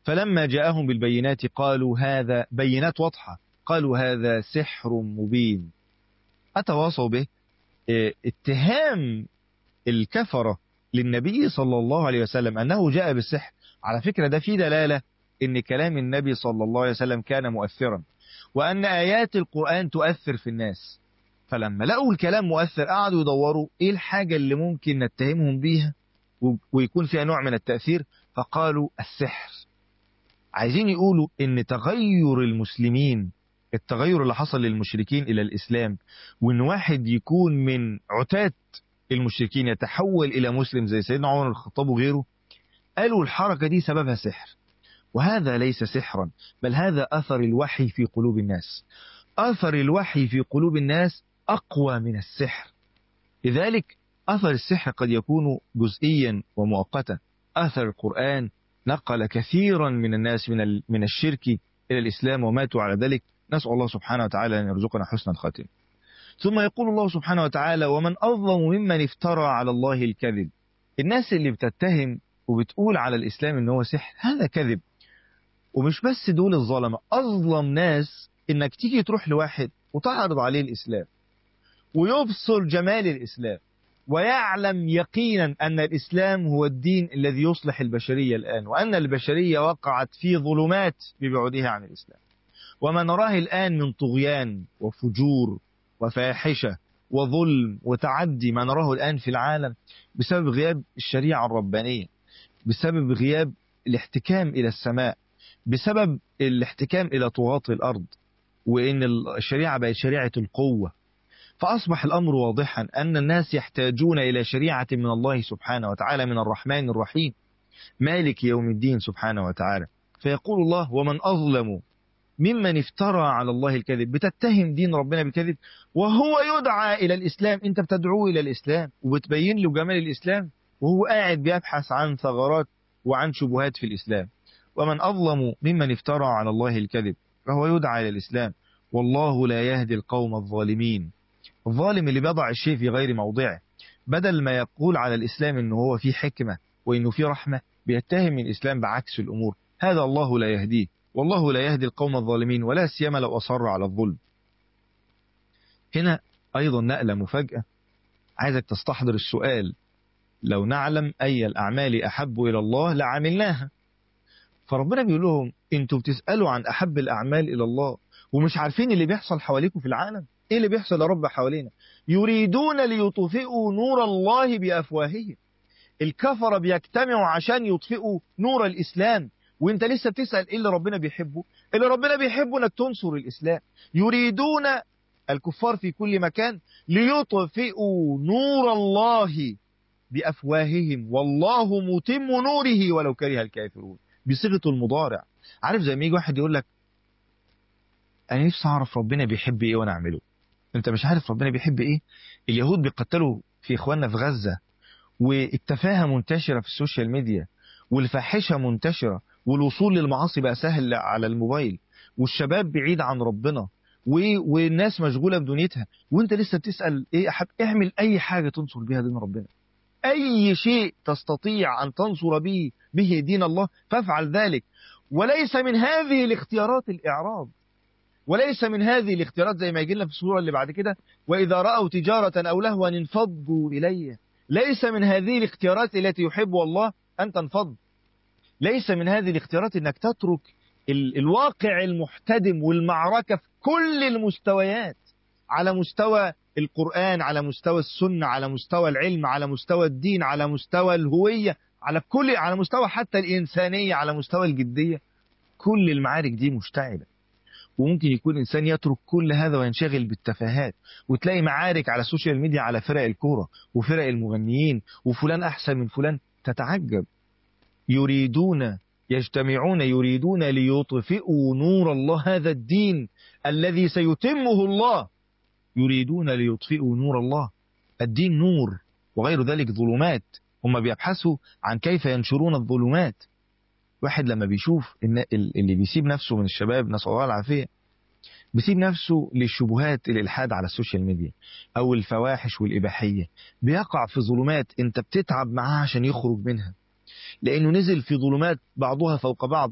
فلما جاءهم بالبينات قالوا هذا بينات واضحة قالوا هذا سحر مبين أتواصوا به اه اتهام الكفرة للنبي صلى الله عليه وسلم أنه جاء بالسحر على فكرة ده في دلالة ان كلام النبي صلى الله عليه وسلم كان مؤثرا وان ايات القرآن تؤثر في الناس فلما لقوا الكلام مؤثر قعدوا يدوروا ايه الحاجة اللي ممكن نتهمهم بيها ويكون فيها نوع من التأثير فقالوا السحر عايزين يقولوا ان تغير المسلمين التغير اللي حصل للمشركين الى الاسلام وان واحد يكون من عتاة المشركين يتحول الى مسلم زي سيدنا عمر الخطاب وغيره قالوا الحركة دي سببها سحر وهذا ليس سحرا بل هذا أثر الوحي في قلوب الناس أثر الوحي في قلوب الناس أقوى من السحر لذلك أثر السحر قد يكون جزئيا ومؤقتا أثر القرآن نقل كثيرا من الناس من من الشرك إلى الإسلام وماتوا على ذلك نسأل الله سبحانه وتعالى أن يرزقنا حسن الخاتم ثم يقول الله سبحانه وتعالى ومن أظلم ممن افترى على الله الكذب الناس اللي بتتهم وبتقول على الإسلام إن هو سحر هذا كذب ومش بس دول الظلمة أظلم ناس إنك تيجي تروح لواحد وتعرض عليه الإسلام ويبصر جمال الإسلام ويعلم يقينا أن الإسلام هو الدين الذي يصلح البشرية الآن وأن البشرية وقعت في ظلمات ببعدها عن الإسلام وما نراه الآن من طغيان وفجور وفاحشة وظلم وتعدي ما نراه الآن في العالم بسبب غياب الشريعة الربانية بسبب غياب الاحتكام إلى السماء بسبب الاحتكام إلى طغاة الأرض وإن الشريعة بقت شريعة القوة فأصبح الأمر واضحا أن الناس يحتاجون إلى شريعة من الله سبحانه وتعالى من الرحمن الرحيم مالك يوم الدين سبحانه وتعالى فيقول الله ومن أظلم ممن افترى على الله الكذب بتتهم دين ربنا بالكذب وهو يدعى إلى الإسلام أنت بتدعوه إلى الإسلام وبتبين له جمال الإسلام وهو قاعد بيبحث عن ثغرات وعن شبهات في الإسلام ومن أظلم ممن افترى على الله الكذب فهو يدعى إلى الإسلام والله لا يهدي القوم الظالمين الظالم اللي بيضع الشيء في غير موضعه بدل ما يقول على الإسلام إنه هو فيه حكمة وإنه فيه رحمة بيتهم الإسلام بعكس الأمور هذا الله لا يهديه والله لا يهدي القوم الظالمين ولا سيما لو أصر على الظلم هنا أيضا نقلة مفاجأة عايزك تستحضر السؤال لو نعلم أي الأعمال أحب إلى الله لعملناها فربنا بيقول لهم انتوا بتسألوا عن أحب الأعمال إلى الله ومش عارفين اللي بيحصل حواليكم في العالم ايه اللي بيحصل يا رب حوالينا يريدون ليطفئوا نور الله بأفواههم الكفرة بيجتمعوا عشان يطفئوا نور الإسلام وانت لسه بتسأل ايه اللي ربنا بيحبه اللي ربنا بيحبه انك تنصر الإسلام يريدون الكفار في كل مكان ليطفئوا نور الله بأفواههم والله متم نوره ولو كره الكافرون بصيغة المضارع عارف زي ما يجي واحد يقول لك انا نفسي اعرف ربنا بيحب ايه وانا اعمله انت مش عارف ربنا بيحب ايه اليهود بيقتلوا في اخواننا في غزة والتفاهة منتشرة في السوشيال ميديا والفاحشة منتشرة والوصول للمعاصي بقى سهل على الموبايل والشباب بعيد عن ربنا والناس مشغولة بدنيتها وانت لسه بتسأل ايه احب اعمل اي حاجة تنصر بها دين ربنا اي شيء تستطيع ان تنصر به به دين الله فافعل ذلك وليس من هذه الاختيارات الاعراض وليس من هذه الاختيارات زي ما يجي لنا في السورة اللي بعد كده وإذا رأوا تجارة أو لهوا انفضوا إليه ليس من هذه الاختيارات التي يحب الله أن تنفض ليس من هذه الاختيارات أنك تترك ال الواقع المحتدم والمعركة في كل المستويات على مستوى القرآن على مستوى السنة على مستوى العلم على مستوى الدين على مستوى الهوية على كل على مستوى حتى الإنسانية على مستوى الجدية كل المعارك دي مشتعلة وممكن يكون إنسان يترك كل هذا وينشغل بالتفاهات وتلاقي معارك على السوشيال ميديا على فرق الكورة وفرق المغنيين وفلان أحسن من فلان تتعجب يريدون يجتمعون يريدون ليطفئوا نور الله هذا الدين الذي سيتمه الله يريدون ليطفئوا نور الله الدين نور وغير ذلك ظلمات هم بيبحثوا عن كيف ينشرون الظلمات واحد لما بيشوف إن اللي بيسيب نفسه من الشباب نسأل الله العافية بيسيب نفسه للشبهات الإلحاد على السوشيال ميديا أو الفواحش والإباحية بيقع في ظلمات أنت بتتعب معاه عشان يخرج منها لأنه نزل في ظلمات بعضها فوق بعض